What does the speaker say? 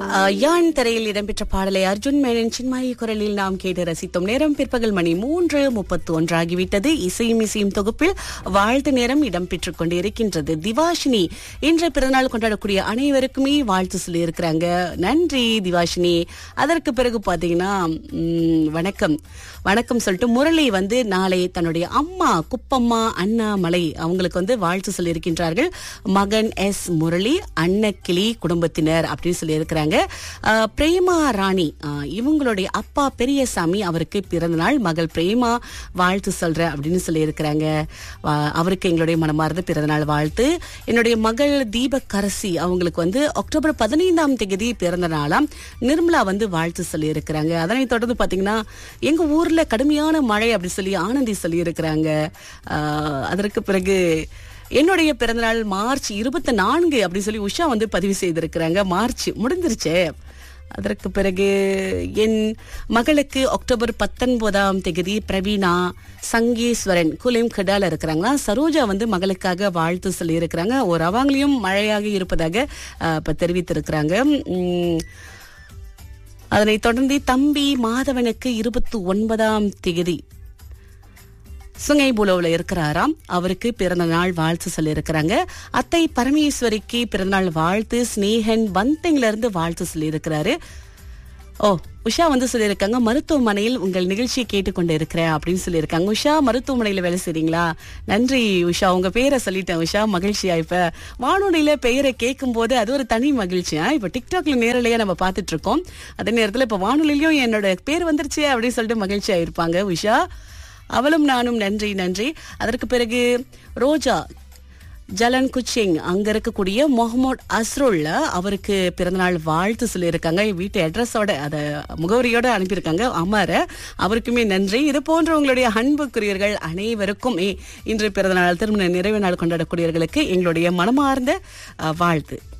அஹ், யான் திரையில் இடம்பெற்ற பாடலை அர்ஜுன் மேனன் சின்மாயி குரலில் நாம் கேட்டு ரசித்தோம் நேரம் பிற்பகல் மணி மூன்று முப்பத்து ஒன்றாகிவிட்டது இசையும் இசையும் தொகுப்பில் வாழ்த்து நேரம் இடம்பெற்றுக் கொண்டிருக்கின்றது திவாஷினி இன்று பிறந்தநாள் கொண்டாடக்கூடிய அனைவருக்குமே வாழ்த்து சொல்லி இருக்கிறாங்க நன்றி திவாஷினி அதற்கு பிறகு பாத்தீங்கன்னா ம், வணக்கம் வணக்கம் சொல்லிட்டு முரளி வந்து நாளை தன்னுடைய அம்மா குப்பம்மா அண்ணாமலை அவங்களுக்கு வந்து வாழ்த்து சொல்லியிருக்கின்றார்கள் மகன் எஸ் முரளி அன்னக்கிளி குடும்பத்தினர் அப்படின்னு சொல்லியிருக்கிறாங்க அஹ், பிரேமா ராணி அஹ், இவங்களுடைய அப்பா பெரியசாமி அவருக்கு பிறந்த நாள் மகள் பிரேமா வாழ்த்து சொல்ற அப்படின்னு சொல்லியிருக்கிறாங்க வா- அவருக்கு எங்களுடைய மனமார்ந்த பிறந்தநாள் வாழ்த்து என்னுடைய மகள் தீபக்கரசி அவங்களுக்கு வந்து அக்டோபர் பதினைந்தாம் தேதி பிறந்த நாளாம் நிர்மலா வந்து வாழ்த்து சொல்லி இருக்கிறாங்க அதனைத் தொடர்ந்து பாத்தீங்கன்னா எங்க ஊர்ல கடுமையான மழை அப்படி சொல்லி ஆனந்தி சொல்லி இருக்கிறாங்க அதற்கு பிறகு என்னுடைய பிறந்தநாள் மார்ச் இருபத்தி நான்கு அப்படி சொல்லி உஷா வந்து பதிவு செய்திருக்கிறாங்க மார்ச் முடிஞ்சிருச்சே அதற்கு பிறகு என் மகளுக்கு அக்டோபர் பத்தொன்பதாம் தேதி பிரவீனா சங்கேஸ்வரன் குலிம் கடால இருக்கிறாங்களா சரோஜா வந்து மகளுக்காக வாழ்த்து சொல்லி இருக்கிறாங்க ஒரு அவங்களையும் மழையாக இருப்பதாக அஹ், இப்ப தெரிவித்திருக்கிறாங்க உம், அதனைத் தொடர்ந்து தம்பி மாதவனுக்கு இருபத்தி ஒன்பதாம் தேதி சுங்கைபுலவுல இருக்கிறாராம் அவருக்கு பிறந்த நாள் வாழ்த்து சொல்லியிருக்கிறாங்க அத்தை பரமேஸ்வரிக்கு பிறந்தநாள் வாழ்த்து ஸ்னேகன் பந்தங்ல இருந்து வாழ்த்து சொல்லியிருக்கிறாரு ஓ உஷா வந்து சொல்லியிருக்காங்க மருத்துவமனையில் உங்கள் நிகழ்ச்சியை கேட்டுக்கொண்டு இருக்கிறேன் அப்படின்னு சொல்லியிருக்காங்க உஷா மருத்துவமனையில வேலை செய்றீங்களா நன்றி உஷா உங்க பேரை சொல்லிட்டேன் உஷா மகிழ்ச்சியா இப்ப வானொலியில பெயரை கேட்கும் போது அது ஒரு தனி மகிழ்ச்சியா இப்ப டிக்டாக்ல நேரலையா நம்ம பார்த்துட்டு இருக்கோம் அதே நேரத்துல இப்ப வானொலியிலயும் என்னோட பேர் வந்துருச்சு அப்படின்னு சொல்லிட்டு மகிழ்ச்சியா இருப்பாங்க உஷா அவளும் நானும் நன்றி நன்றி அதற்கு பிறகு ரோஜா ஜலன் குச்சிங் அங்க இருக்கக்கூடிய முகமது அஸ்ருல்ல அவருக்கு பிறந்தநாள் வாழ்த்து சொல்லியிருக்காங்க வீட்டு அட்ரஸோட அத முகவரியோட அனுப்பியிருக்காங்க அமர அவருக்குமே நன்றி இது போன்ற உங்களுடைய அன்புக்குரியவர்கள் அனைவருக்கும் இன்று பிறந்தநாள் திருமண நிறைவு நாள் கொண்டாடக்கூடியவர்களுக்கு எங்களுடைய மனமார்ந்த அஹ், வாழ்த்து